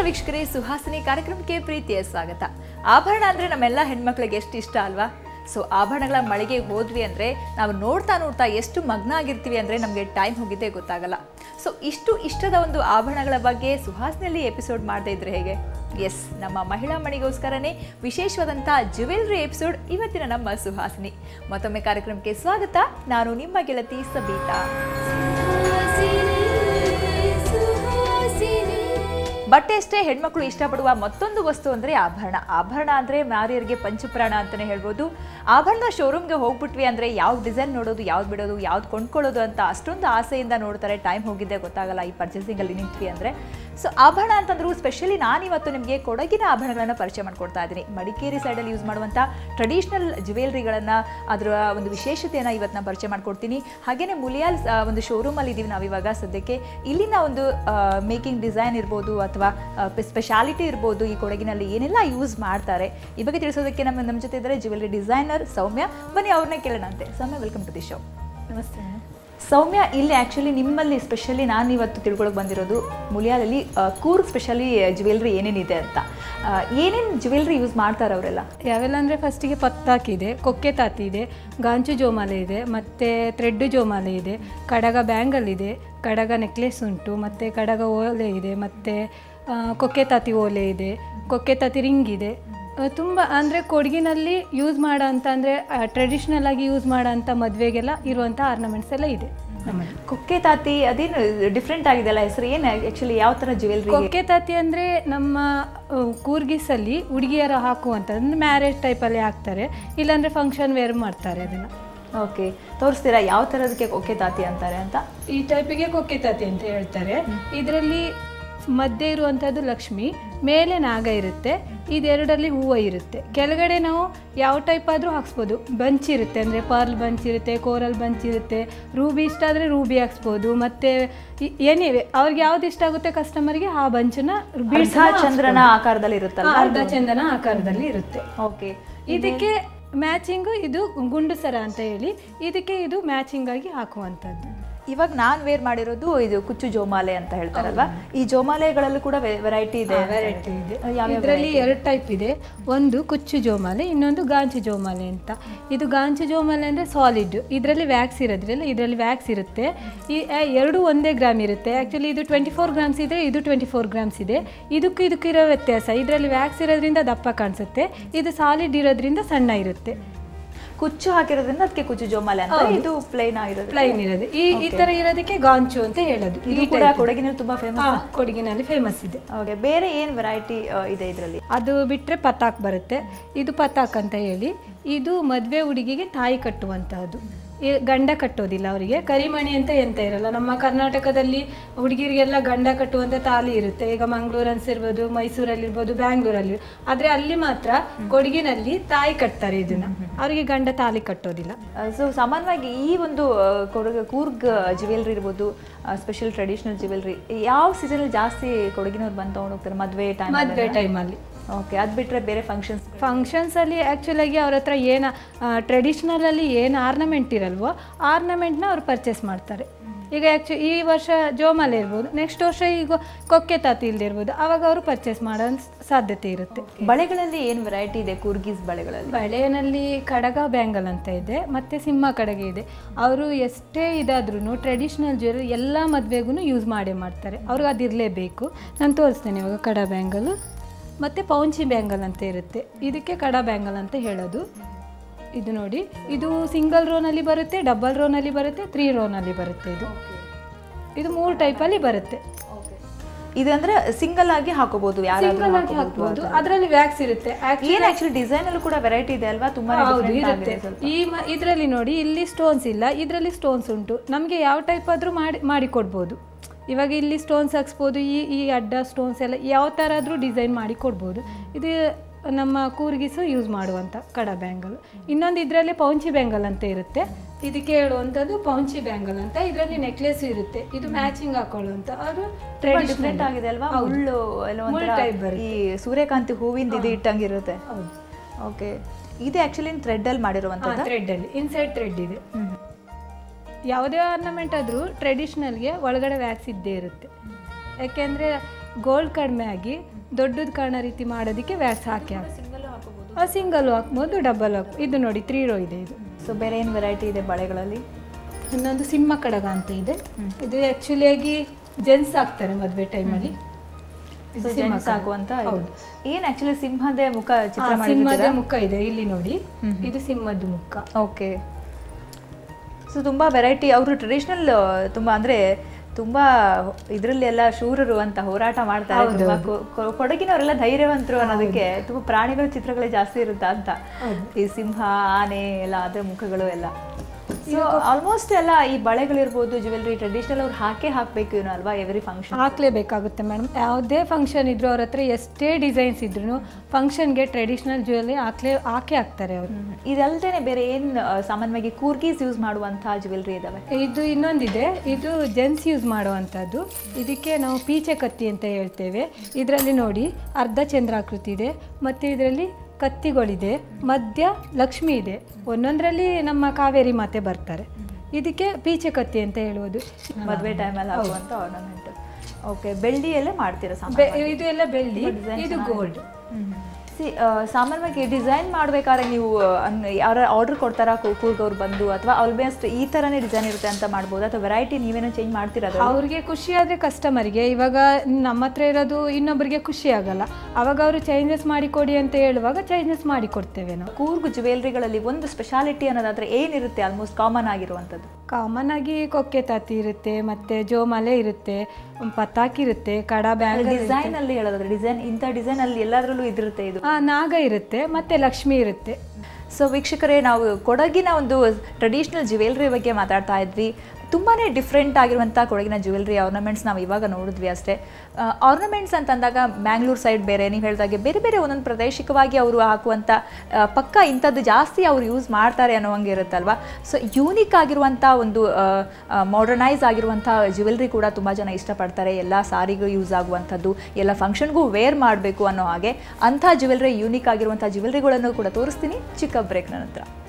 ವೀಕ್ಷಕರೇ ಸುಹಾಸಿನಿ ಕಾರ್ಯಕ್ರಮಕ್ಕೆ ಪ್ರೀತಿಯ ಸ್ವಾಗತ ಆಭರಣ ಅಂದ್ರೆ ನಮ್ಮೆಲ್ಲ ಹೆಣ್ಮಕ್ಳಿಗೆ ಎಷ್ಟು ಇಷ್ಟ ಅಲ್ವಾ ಸೊ ಆಭರಣಗಳ ಮಳಿಗೆ ಹೋದ್ವಿ ಅಂದ್ರೆ ನಾವು ನೋಡ್ತಾ ನೋಡ್ತಾ ಎಷ್ಟು ಮಗ್ನ ಆಗಿರ್ತೀವಿ ಅಂದ್ರೆ ನಮಗೆ ಟೈಮ್ ಹೋಗಿದ್ದೇ ಗೊತ್ತಾಗಲ್ಲ ಸೊ ಇಷ್ಟು ಇಷ್ಟದ ಒಂದು ಆಭರಣಗಳ ಬಗ್ಗೆ ಸುಹಾಸಿನಿಯಲ್ಲಿ ಎಪಿಸೋಡ್ ಮಾಡದೇ ಇದ್ರೆ ಹೇಗೆ ಎಸ್ ನಮ್ಮ ಮಹಿಳಾ ಮಣಿಗೋಸ್ಕರನೇ ವಿಶೇಷವಾದಂಥ ಜುವೆಲ್ರಿ ಎಪಿಸೋಡ್ ಇವತ್ತಿನ ನಮ್ಮ ಸುಹಾಸಿನಿ ಮತ್ತೊಮ್ಮೆ ಕಾರ್ಯಕ್ರಮಕ್ಕೆ ಸ್ವಾಗತ ನಾನು ನಿಮ್ಮ ಗೆಳತಿ ಸಬೀತಾ ಬಟ್ಟೆ ಅಷ್ಟೇ ಹೆಣ್ಮಕ್ಳು ಇಷ್ಟಪಡುವ ಮತ್ತೊಂದು ವಸ್ತು ಅಂದರೆ ಆಭರಣ ಆಭರಣ ಅಂದರೆ ನಾರಿಯರಿಗೆ ಪಂಚಪ್ರಾಣ ಅಂತಲೇ ಹೇಳ್ಬೋದು ಆಭರಣದ ಶೋರೂಮ್ಗೆ ಹೋಗ್ಬಿಟ್ವಿ ಅಂದರೆ ಯಾವ ಡಿಸೈನ್ ನೋಡೋದು ಯಾವ್ದು ಬಿಡೋದು ಯಾವ್ದು ಕೊಂಡ್ಕೊಳ್ಳೋದು ಅಂತ ಅಷ್ಟೊಂದು ಆಸೆಯಿಂದ ನೋಡ್ತಾರೆ ಟೈಮ್ ಹೋಗಿದ್ದೆ ಗೊತ್ತಾಗಲ್ಲ ಈ ಪರ್ಚೇಸಿಂಗಲ್ಲಿ ನಿಂತ್ವಿ ಅಂದರೆ ಸೊ ಆಭರಣ ಅಂತಂದ್ರು ಸ್ಪೆಷಲಿ ನಾನಿವತ್ತು ನಿಮಗೆ ಕೊಡಗಿನ ಆಭರಣಗಳನ್ನು ಪರಿಚಯ ಮಾಡ್ಕೊಡ್ತಾ ಇದ್ದೀನಿ ಮಡಿಕೇರಿ ಸೈಡಲ್ಲಿ ಯೂಸ್ ಮಾಡುವಂಥ ಟ್ರೆಡಿಷ್ನಲ್ ಜ್ಯುವೆಲ್ರಿಗಳನ್ನು ಅದರ ಒಂದು ವಿಶೇಷತೆಯನ್ನು ಇವತ್ತು ನಾನು ಪರಿಚಯ ಮಾಡ್ಕೊಡ್ತೀನಿ ಹಾಗೆಯೇ ಮುಲಿಯಾಲ್ ಆ, ಒಂದು ಶೋರೂಮಲ್ಲಿ ಇದ್ದೀವಿ ನಾವು ಇವಾಗ ಸದ್ಯಕ್ಕೆ ಇಲ್ಲಿನ ಒಂದು ಮೇಕಿಂಗ್ ಡಿಸೈನ್ ಇರ್ಬೋದು ಅಥವಾ ಸ್ಪೆಷಾಲಿಟಿ ಇರ್ಬೋದು ಈ ಕೊಡಗಿನಲ್ಲಿ ಏನೆಲ್ಲ ಯೂಸ್ ಮಾಡ್ತಾರೆ ಈ ಬಗ್ಗೆ ತಿಳಿಸೋದಕ್ಕೆ ನಮ್ಮ ನಮ್ಮ ಜೊತೆ ಇದ್ದಾರೆ ಜ್ಯುವೆಲ್ರಿ ಡಿಸೈನರ್ ಸೌಮ್ಯ ಬನ್ನಿ ಅವ್ರನ್ನೇ ಕೇಳೋಣ ಅಂತೆ Soumya welcome to the show ನಮಸ್ತೆ ಸೌಮ್ಯ ಇಲ್ಲಿ ಆ್ಯಕ್ಚುಲಿ ನಿಮ್ಮಲ್ಲಿ ಸ್ಪೆಷಲಿ ನಾನು ಇವತ್ತು ತಿಳ್ಕೊಳಕ್ಕೆ ಬಂದಿರೋದು ಮುಲಿಯಾಲಲ್ಲಿ ಆ, ಕೂರ್ಗ್ ಸ್ಪೆಷಲಿ ಜ್ಯುವೆಲ್ರಿ ಏನೇನಿದೆ ಅಂತ ಏನೇನು ಜ್ಯುವೆಲ್ರಿ ಯೂಸ್ ಮಾಡ್ತಾರೆ ಅವರೆಲ್ಲ ಯಾವೆಲ್ಲ ಅಂದರೆ ಫಸ್ಟಿಗೆ ಪತ್ತಾಕಿ ಇದೆ ಕೊಕ್ಕೆ ತಾತಿ ಇದೆ ಗಾಂಚು ಜೋಮಾಲೆ ಇದೆ ಮತ್ತು ಥ್ರೆಡ್ ಜೋಮಾಲೆ ಇದೆ ಕಡಗ ಬ್ಯಾಂಗಲ್ ಇದೆ ಕಡಗ ನೆಕ್ಲೆಸ್ ಉಂಟು ಮತ್ತು ಕಡಗ ಓಲೆ ಇದೆ ಮತ್ತು ಕೊಕ್ಕೆ ತಾತಿ ಓಲೆ ಇದೆ ಕೊಕ್ಕೆ ತಾತಿ ರಿಂಗ್ ಇದೆ ತುಂಬ ಅಂದರೆ ಕೊಡಗಿನಲ್ಲಿ ಯೂಸ್ ಮಾಡೋ ಅಂತ ಅಂದರೆ ಟ್ರೆಡಿಷ್ನಲ್ ಆಗಿ ಯೂಸ್ ಮಾಡೋ ಅಂಥ ಮದುವೆಗೆಲ್ಲ ಇರುವಂಥ ಆರ್ನಮೆಂಟ್ಸ್ ಎಲ್ಲ ಇದೆ ನಮ್ಮಲ್ಲಿ ಕೊಕ್ಕೆ ತಾತಿ ಅದೇನು ಡಿಫ್ರೆಂಟ್ ಆಗಿದೆಲ್ಲ ಹೆಸರು ಏನು ಆ್ಯಕ್ಚುಲಿ ಯಾವ ಥರ ಜ್ಯುವೆಲ್ರಿ ಕೊಕ್ಕೆ ತಾತಿ ಅಂದರೆ ನಮ್ಮ ಆ, ಕೂರ್ಗಿಸಲ್ಲಿ ಹುಡುಗಿಯರು ಹಾಕುವಂಥದ್ದು ಅಂದರೆ ಮ್ಯಾರೇಜ್ ಟೈಪಲ್ಲಿ ಹಾಕ್ತಾರೆ ಇಲ್ಲಾಂದರೆ ಫಂಕ್ಷನ್ ವೇರ್ ಮಾಡ್ತಾರೆ ಅದನ್ನು ಓಕೆ ತೋರಿಸ್ತೀರಾ ಯಾವ ಥರದಕ್ಕೆ ಕೊಕ್ಕೆ ತಾತಿ ಅಂತಾರೆ ಅಂತ ಈ ಟೈಪಿಗೆ ಕೊಕ್ಕೆ ತಾತಿ ಅಂತ ಹೇಳ್ತಾರೆ ಇದರಲ್ಲಿ ಮಧ್ಯೆ ಇರುವಂಥದ್ದು ಲಕ್ಷ್ಮಿ ಮೇಲೆ ನಾಗ ಇರುತ್ತೆ ಇದೆರಡರಲ್ಲಿ ಹೂವು ಇರುತ್ತೆ ಕೆಳಗಡೆ ನಾವು ಯಾವ ಟೈಪ್ ಆದರೂ ಹಾಕ್ಸ್ಬೋದು ಬಂಚ್ ಇರುತ್ತೆ ಅಂದರೆ ಪರ್ಲ್ ಬಂಚ್ ಇರುತ್ತೆ ಕೋರಲ್ ಬಂಚ್ ಇರುತ್ತೆ ರೂಬಿ ಇಷ್ಟ ಆದರೆ ರೂಬಿ ಹಾಕ್ಸ್ಬೋದು ಮತ್ತು ಏನೇ ಅವ್ರಿಗೆ ಯಾವ್ದು ಇಷ್ಟ ಆಗುತ್ತೆ ಕಸ್ಟಮರ್ಗೆ ಆ ಬಂಚನ್ನ ಅರ್ಧ ಚಂದ್ರನ ಆಕಾರದಲ್ಲಿ ಇರುತ್ತಲ್ಲ ಅರ್ಧ ಚಂದನ ಆಕಾರದಲ್ಲಿ ಇರುತ್ತೆ ಓಕೆ ಇದಕ್ಕೆ ಮ್ಯಾಚಿಂಗು ಇದು ಗುಂಡು ಸರ ಅಂತ ಹೇಳಿ ಇದಕ್ಕೆ ಇದು ಮ್ಯಾಚಿಂಗ್ ಆಗಿ ಹಾಕುವಂಥದ್ದು ಇವಾಗ ನಾನು ವೇರ್ ಮಾಡಿರೋದು ಇದು ಕುಚ್ಚು ಜೋಮಾಲೆ ಅಂತ ಹೇಳ್ತಾರಲ್ವಾ ಈ ಜೋಮಾಲೆಗಳಲ್ಲೂ ಕೂಡ ವೆರೈಟಿ ಇದೆ ವೆರೈಟಿ ಇದೆ ಯಾವ ಇದರಲ್ಲಿ ಎರಡು ಟೈಪ್ ಇದೆ ಒಂದು ಕುಚ್ಚು ಜೋಮಾಲೆ ಇನ್ನೊಂದು ಗಾಂಚು ಜೋಮಾಲೆ ಅಂತ ಇದು ಗಾಂಚು ಜೋಮಾಲೆ ಅಂದರೆ ಸಾಲಿಡ್ ಇದರಲ್ಲಿ ವ್ಯಾಕ್ಸ್ ಇರೋದ್ರಲ್ಲ ಇದರಲ್ಲಿ ವ್ಯಾಕ್ಸ್ ಇರುತ್ತೆ ಈ ಆ, ಎರಡು ಒಂದೇ ಗ್ರಾಮ್ ಇರುತ್ತೆ ಆ್ಯಕ್ಚುಲಿ ಇದು ಟ್ವೆಂಟಿ ಫೋರ್ ಗ್ರಾಮ್ಸ್ ಇದೆ ಇದು ಟ್ವೆಂಟಿ ಫೋರ್ ಗ್ರಾಮ್ಸ್ ಇದೆ ಇದಕ್ಕೂ ಇದಕ್ಕೂ ಇರೋ ವ್ಯತ್ಯಾಸ ಇದರಲ್ಲಿ ವ್ಯಾಕ್ಸ್ ಇರೋದ್ರಿಂದ ದಪ್ಪ ಕಾಣಿಸುತ್ತೆ ಇದು ಸಾಲಿಡ್ ಇರೋದ್ರಿಂದ ಸಣ್ಣ ಇರುತ್ತೆ ಕುಚ್ಚು ಹಾಕಿರೋದ್ರಿಂದ ಅದಕ್ಕೆ ಕುಚ್ಚು ಜೋಮಾಲೆ ಅಂತ ಇದು ಪ್ಲೈನ್ ಆಗಿರೋದು ಪ್ಲೈನ್ ಇರೋದು ಈ ಈ ಥರ ಇರೋದಕ್ಕೆ ಗಾಂಚು ಅಂತ ಹೇಳೋದು ಇದು ಈ ಕೂಡ type. ಕೊಡಗಿನಲ್ಲಿ ತುಂಬಾ ಫೇಮಸ್ ಹಾ, ಕೊಡಗಿನಲ್ಲಿ ಫೇಮಸ್ ಇದೆ ಓಕೆ ಬೇರೆ ಏನು ವೆರೈಟಿ ಇದೆ ಇದರಲ್ಲಿ ಅದು ಬಿಟ್ಟರೆ ಪತಾಕ್ ಬರುತ್ತೆ ಇದು ಪತಾಕ್ ಅಂತ ಹೇಳಿ ಇದು ಮದುವೆ ಹುಡುಗಿಗೆ ತಾಯಿ ಕಟ್ಟುವಂತಹದ್ದು ಈ ಗಂಡ ಕಟ್ಟೋದಿಲ್ಲ ಅವರಿಗೆ ಕರಿಮಣಿ ಅಂತ ಎಂತ ಇರಲ್ಲ ನಮ್ಮ ಕರ್ನಾಟಕದಲ್ಲಿ ಹುಡುಗಿರಿಗೆಲ್ಲ ಗಂಡ ಕಟ್ಟುವಂಥ ತಾಲಿ ಇರುತ್ತೆ ಈಗ ಮಂಗಳೂರು ಅನ್ಸಿರ್ಬೋದು ಮೈಸೂರಲ್ಲಿರ್ಬೋದು ಬ್ಯಾಂಗ್ಳೂರಲ್ಲಿ ಆದರೆ ಅಲ್ಲಿ ಮಾತ್ರ ಕೊಡಗಿನಲ್ಲಿ ತಾಯಿ ಕಟ್ತಾರೆ ಇದನ್ನ ಅವರಿಗೆ ಗಂಡ ತಾಲಿ ಕಟ್ಟೋದಿಲ್ಲ ಸೊ ಸಾಮಾನ್ಯವಾಗಿ ಈ ಒಂದು ಆ, ಕೊಡಗು ಕೂರ್ಗ್ ಜ್ಯುವೆಲ್ರಿ ಇರ್ಬೋದು ಸ್ಪೆಷಲ್ ಟ್ರೆಡಿಷನಲ್ ಜ್ಯುವೆಲ್ರಿ ಯಾವ ಸೀಸನಲ್ಲಿ ಜಾಸ್ತಿ ಕೊಡಗಿನವ್ರು ಬಂದು ತೊಗೊಂಡು ಹೋಗ್ತಾರೆ ಮದುವೆ ಟೈಮ್ ಮದುವೆ ಟೈಮಲ್ಲಿ ಓಕೆ ಅದು ಬಿಟ್ಟರೆ ಬೇರೆ ಫಂಕ್ಷನ್ಸ್ ಫಂಕ್ಷನ್ಸಲ್ಲಿ ಆ್ಯಕ್ಚುಲಾಗಿ ಅವ್ರ ಹತ್ರ ಏನು ಟ್ರೆಡಿಷ್ನಲಲ್ಲಿ ಏನು ಆರ್ನಮೆಂಟ್ ಇರಲ್ವೋ ಆರ್ನಮೆಂಟ್ನ ಅವ್ರು ಪರ್ಚೇಸ್ ಮಾಡ್ತಾರೆ ಈಗ ಆ್ಯಕ್ಚು ಈ ವರ್ಷ ಜೋಮಾಲೆ ಇರ್ಬೋದು ನೆಕ್ಸ್ಟ್ ವರ್ಷ ಈಗ ಕೊಕ್ಕೆ ತಾತಿ ಇಲ್ದೇ ಇರ್ಬೋದು ಆವಾಗ ಅವರು ಪರ್ಚೇಸ್ ಮಾಡೋ ಸಾಧ್ಯತೆ ಇರುತ್ತೆ ಬಳೆಗಳಲ್ಲಿ ಏನು ವೆರೈಟಿ ಇದೆ ಕೂರ್ಗೀಸ್ ಬಳೆಗಳಲ್ಲಿ ಬಳೆಯಲ್ಲಿ ಕಡಗ ಬ್ಯಾಂಗಲ್ ಅಂತ ಇದೆ ಮತ್ತು ಸಿಂಹ ಕಡಗೆ ಇದೆ ಅವರು ಎಷ್ಟೇ ಇದಾದ್ರೂ ಟ್ರೆಡಿಷ್ನಲ್ ಜ್ಯುವೆಲ್ ಎಲ್ಲ ಮದುವೆಗೂ ಯೂಸ್ ಮಾಡೇ ಮಾಡ್ತಾರೆ ಅವ್ರಿಗೆ ಅದಿರಲೇಬೇಕು ನಾನು ತೋರಿಸ್ತೇನೆ ಇವಾಗ ಕಡ ಬ್ಯಾಂಗಲು ಮತ್ತು ಪೌಂಚಿ ಬ್ಯಾಂಗಲ್ ಅಂತ ಇರುತ್ತೆ ಇದಕ್ಕೆ ಕಡ ಬ್ಯಾಂಗಲ್ ಅಂತ ಹೇಳೋದು ಇದು ನೋಡಿ ಇದು ಸಿಂಗಲ್ ರೋನಲ್ಲಿ ಬರುತ್ತೆ ಡಬಲ್ ರೋನಲ್ಲಿ ಬರುತ್ತೆ ತ್ರೀ ರೋನಲ್ಲಿ ಬರುತ್ತೆ ಇದು ಇದು ಮೂರು ಟೈಪಲ್ಲಿ ಬರುತ್ತೆ ಇದು ಅಂದ್ರೆ ಸಿಂಗಲ್ ಆಗಿ ಹಾಕೋಬಹುದು ಯಾರಾದ್ರೂ ಸಿಂಗಲ್ ಆಗಿ ಹಾಕ್ಬೋದು ಅದರಲ್ಲಿ ವ್ಯಾಕ್ಸ್ ಇರುತ್ತೆ ಏನ್ ಆಕ್ಚುಲಿ ಡಿಸೈನ್ ಅಲ್ಲೂ ಕೂಡ ವೆರೈಟಿ ಇದೆ ಅಲ್ವಾ ತುಂಬಾ ಹೌದು ಇರುತ್ತೆ ಈ ಮ ಇದರಲ್ಲಿ ನೋಡಿ ಇಲ್ಲಿ ಸ್ಟೋನ್ಸ್ ಇಲ್ಲ ಇದರಲ್ಲಿ ಸ್ಟೋನ್ಸ್ ಉಂಟು ನಮಗೆ ಯಾವ ಟೈಪ್ ಆದರೂ ಮಾಡಿ ಮಾಡಿ ಕೊಡ್ಬೋದು ಇವಾಗ ಇಲ್ಲಿ ಸ್ಟೋನ್ಸ್ ಹಾಕ್ಸ್ಬೋದು ಈ ಈ ಅಡ್ಡ ಸ್ಟೋನ್ಸ್ ಎಲ್ಲ ಯಾವ ಥರ ಆದರೂ ಡಿಸೈನ್ ಮಾಡಿ ಕೊಡ್ಬೋದು ಇದು ನಮ್ಮ ಕೂರ್ಗಿಸು ಯೂಸ್ ಮಾಡುವಂಥ ಕಡ ಬ್ಯಾಂಗಲ್ ಇನ್ನೊಂದು ಇದರಲ್ಲಿ ಪೌಂಚಿ ಬ್ಯಾಂಗಲ್ ಅಂತ ಇರುತ್ತೆ ಇದಕ್ಕೆ ಹೇಳುವಂಥದ್ದು ಪೌಂಚಿ ಬ್ಯಾಂಗಲ್ ಅಂತ ಇದರಲ್ಲಿ ನೆಕ್ಲೆಸ್ ಇರುತ್ತೆ ಇದು ಮ್ಯಾಚಿಂಗ್ ಹಾಕೊಳ್ಳುವಂಥ ಅದು ಡಿಫ್ರೆಂಟ್ ಟ್ರೆಡಿಷನಲ್ ಆಗಿದೆ ಅಲ್ವಾ ಮುಳ್ಳು ಎಲ್ಲ ಮುಳ್ಳು ಒಂಥರ type ಬರುತ್ತೆ. ಈ ಸೂರ್ಯಕಾಂತಿ ಹೂವಿಂದ ಇದು ಇಟ್ಟಂಗಿರುತ್ತೆ ಹೌದು ಓಕೆ ಇದು ಆಕ್ಚುಲಿ ಥ್ರೆಡ್ ಅಲ್ಲಿ ಮಾಡಿರುವಂತದ್ದು ಥ್ರೆಡ್ಡಲ್ಲಿ ಇನ್ಸೈಡ್ ಥ್ರೆಡ್ ಇದೆ ಯಾವುದೇ ಆರ್ನಮೆಂಟ್ ಆದರೂ ಟ್ರೆಡಿಷ್ನಲ್ಗೆ ಒಳಗಡೆ ವ್ಯಾಕ್ಸ್ ಇದ್ದೇ ಇರುತ್ತೆ ಯಾಕೆಂದರೆ ಗೋಲ್ಡ್ ಕಡಿಮೆ ಆಗಿ ದೊಡ್ಡದು ಕಾಣೋ ರೀತಿ ಮಾಡೋದಕ್ಕೆ ವ್ಯಾಕ್ಸ್ ಹಾಕಿ ಹಾಕಿ ಸಿಂಗಲ್ ಹಾಕ್ಬೋದು ಡಬಲ್ ಹಾಕ್ ಇದು ನೋಡಿ ತ್ರೀ ರೋ ಇದೆ ಇದು ಸೊ ಬೇರೆ ಏನು ವೆರೈಟಿ ಇದೆ ಬಳೆಗಳಲ್ಲಿ ಇನ್ನೊಂದು ಸಿಂಹ ಕಡಗ ಅಂತ ಇದೆ ಇದು ಆ್ಯಕ್ಚುಲಿಯಾಗಿ ಜೆಂಟ್ಸ್ ಹಾಕ್ತಾರೆ ಮದುವೆ ಟೈಮಲ್ಲಿ ಸೊ ಜೆಂಟ್ಸ್ ಆಗುವಂತ ಹೌದು. ಏನು ಆಕ್ಚುಲಿ ಸಿಂಹದ ಮುಖ ಚಿತ್ರ ಸಿಂಹದ ಮಾಡಿದ್ದೀರಾ ಮುಖ ಇದೆ ಇಲ್ಲಿ ನೋಡಿ ಇದು ಸಿಂಹದ ಮುಖ ಓಕೆ ಸೊ ತುಂಬ ವೆರೈಟಿ ಅವರು ಟ್ರೆಡಿಷ್ನಲ್ ತುಂಬ ಅಂದರೆ ತುಂಬ ಇದರಲ್ಲಿ ಎಲ್ಲ ಶೂರರು ಅಂತ ಹೋರಾಟ ಮಾಡ್ತಾರೆ ತುಂಬಾ ಕೊ- ಕೊ- ಕೊಡಗಿನವರೆಲ್ಲ ಧೈರ್ಯವಂತರು ಅನ್ನೋದಕ್ಕೆ ತುಂಬ ಪ್ರಾಣಿಗಳ ಚಿತ್ರಗಳೇ ಜಾಸ್ತಿ ಇರುತ್ತಾ ಅಂತ ಈ ಸಿಂಹ ಆನೆ ಎಲ್ಲ ಅದರ ಮುಖಗಳು ಎಲ್ಲ ಸೊ ಆಲ್ಮೋಸ್ಟ್ ಎಲ್ಲ ಈ ಬಳೆಗಳಿರ್ಬೋದು ಜ್ಯುವೆಲ್ರಿ ಟ್ರೆಡಿಷನಲ್ ಅವ್ರು ಹಾಕೇ ಹಾಕಬೇಕು ಏನೋ ಅಲ್ವಾ ಎವ್ರಿ ಫಂಕ್ಷನ್ ಹಾಕ್ಲೇಬೇಕಾಗುತ್ತೆ ಮೇಡಮ್ ಯಾವುದೇ ಫಂಕ್ಷನ್ ಇದ್ರು ಅವ್ರ ಹತ್ರ ಎಷ್ಟೇ ಡಿಸೈನ್ಸ್ ಇದ್ರು ಫಂಕ್ಷನ್ಗೆ ಟ್ರೆಡಿಷ್ನಲ್ ಜ್ಯುವೆಲ್ರಿ ಹಾಕ್ಲೇ ಹಾಕೇ ಹಾಕ್ತಾರೆ ಅವರು ಇದಲ್ದೇನೆ ಬೇರೆ ಏನು ಸಾಮಾನ್ಯವಾಗಿ ಕೂರ್ಗೀಸ್ ಯೂಸ್ ಮಾಡುವಂತಹ ಜ್ಯುವೆಲ್ರಿ ಇದಾವೆ ಇದು ಇನ್ನೊಂದಿದೆ ಇದು ಜೆಂಟ್ಸ್ ಯೂಸ್ ಮಾಡುವಂಥದ್ದು ಇದಕ್ಕೆ ನಾವು ಪೀಚೆ ಕತ್ತಿ ಅಂತ ಹೇಳ್ತೇವೆ ಇದರಲ್ಲಿ ನೋಡಿ ಅರ್ಧ ಚಂದ್ರಾಕೃತಿ ಇದೆ ಮತ್ತು ಇದರಲ್ಲಿ ಕತ್ತಿಗಳಿದೆ ಮಧ್ಯ ಲಕ್ಷ್ಮಿ ಇದೆ ಒಂದೊಂದರಲ್ಲಿ ನಮ್ಮ ಕಾವೇರಿ ಮಾತೆ ಬರ್ತಾರೆ ಇದಕ್ಕೆ ಪೀಚೆ ಕತ್ತಿ ಅಂತ ಹೇಳುವುದು ಮದುವೆ ಟೈಮಲ್ಲಿ ಹಾಕುವಂತ ಆರ್ನಮೆಂಟ್ ಓಕೆ ಬೆಳ್ಳಿಯಲ್ಲೇ ಮಾಡ್ತೀರಾ ಸಾಮಾನ್ಯ ಬೆ- ಇದು ಎಲ್ಲ ಬೆಳ್ಳಿ ಇದು ಗೋಲ್ಡ್ ಸಿ ಸಾಮಾನ್ಯವಾಗಿ ಡಿಸೈನ್ ಮಾಡ್ಬೇಕಾದ್ರೆ ನೀವು ಯಾರ ಆರ್ಡರ್ ಕೊಡ್ತಾರಾ ಕೂರ್ಗ್ ಅವ್ರು ಬಂದು ಅಥವಾ ಆಲ್ಮೋಸ್ಟ್ ಈ ಥರನೇ ಡಿಸೈನ್ ಇರುತ್ತೆ ಅಂತ ಮಾಡ್ಬೋದು ಅಥವಾ ವೆರೈಟಿ ನೀವೇನೋ ಚೇಂಜ್ ಮಾಡ್ತೀರಾ ಅದ್ರಲ್ಲಿ? ಅವ್ರಿಗೆ ಖುಷಿ ಆದರೆ ಕಸ್ಟಮರ್ಗೆ ಇವಾಗ ನಮ್ಮ ಹತ್ರ ಇರೋದು ಇನ್ನೊಬ್ಬರಿಗೆ ಖುಷಿ ಆಗಲ್ಲ ಅವಾಗ ಅವರು ಚೇಂಜಸ್ ಮಾಡಿಕೊಡಿ ಅಂತ ಹೇಳುವಾಗ ಚೇಂಜಸ್ ಮಾಡಿ ಕೊಡ್ತೇವೆ ನಾವು ಕೂರ್ಗ್ ಜ್ಯುವೆಲ್ರಿಗಳಲ್ಲಿ ಒಂದು ಸ್ಪೆಷಾಲಿಟಿ ಅನ್ನೋದಾದ್ರೆ ಏನಿರುತ್ತೆ ಆಲ್ಮೋಸ್ಟ್ ಕಾಮನ್ ಆಗಿರುವಂಥದ್ದು ಕಾಮನ್ ಆಗಿ ಕೊಕ್ಕೆ ತಾತಿ ಇರುತ್ತೆ ಮತ್ತೆ ಜೋಮಾಲೆ ಇರುತ್ತೆ ಪತಾಕಿ ಇರುತ್ತೆ ಕಡ ಬ್ಯಾಂಗಲ್ ಡಿಸೈನ್ ಅಲ್ಲಿ ಹೇಳೋದಾದ್ರೆ ಡಿಸೈನ್ ಇಂಥ ಡಿಸೈನ್ ಅಲ್ಲಿ ಎಲ್ಲದರಲ್ಲೂ ಇದಿರುತ್ತೆ ಇದು ನಾಗ ಇರುತ್ತೆ ಮತ್ತೆ ಲಕ್ಷ್ಮಿ ಇರುತ್ತೆ ಸೊ ವೀಕ್ಷಕರೇ ನಾವು ಕೊಡಗಿನ ಒಂದು ಟ್ರೆಡಿಷ್ನಲ್ ಜ್ಯುವೆಲ್ರಿ ಬಗ್ಗೆ ಮಾತಾಡ್ತಾ ಇದ್ವಿ ತುಂಬಾ ಡಿಫ್ರೆಂಟ್ ಆಗಿರುವಂಥ ಕೊಡಗಿನ ಜ್ಯುವೆಲ್ರಿ ಆರ್ನಮೆಂಟ್ಸ್ ನಾವು ಇವಾಗ ನೋಡಿದ್ವಿ ಅಷ್ಟೇ ಆರ್ನಮೆಂಟ್ಸ್ ಅಂತಂದಾಗ ಮ್ಯಾಂಗ್ಳೂರ್ ಸೈಡ್ ಬೇರೆ ನೀವು ಹೇಳಿದಾಗೆ ಬೇರೆ ಬೇರೆ ಒಂದೊಂದು ಪ್ರಾದೇಶಿಕವಾಗಿ ಅವರು ಹಾಕುವಂಥ ಆ, ಪಕ್ಕ ಇಂಥದ್ದು ಜಾಸ್ತಿ ಅವ್ರು ಯೂಸ್ ಮಾಡ್ತಾರೆ ಅನ್ನೋ ಹಂಗೆ ಇರುತ್ತಲ್ವಾ ಸೊ ಯೂನಿಕ್ ಆಗಿರುವಂಥ ಒಂದು ಮಾಡರ್ನೈಸ್ ಆಗಿರುವಂಥ ಜ್ಯುವೆಲ್ರಿ ಕೂಡ ತುಂಬ ಜನ ಇಷ್ಟಪಡ್ತಾರೆ ಎಲ್ಲ ಸಾರಿಗೂ ಯೂಸ್ ಆಗುವಂಥದ್ದು ಎಲ್ಲ ಫಂಕ್ಷನ್ಗೂ ವೇರ್ ಮಾಡಬೇಕು ಅನ್ನೋ ಹಾಗೆ ಅಂಥ ಜ್ಯುವೆಲ್ರಿ ಯೂನಿಕ್ ಆಗಿರುವಂಥ ಜ್ಯುವೆಲ್ರಿಗಳನ್ನು ಕೂಡ ತೋರಿಸ್ತೀನಿ ಚಿಕ್ಕ ಬ್ರೇಕ್ನ ನಂತರ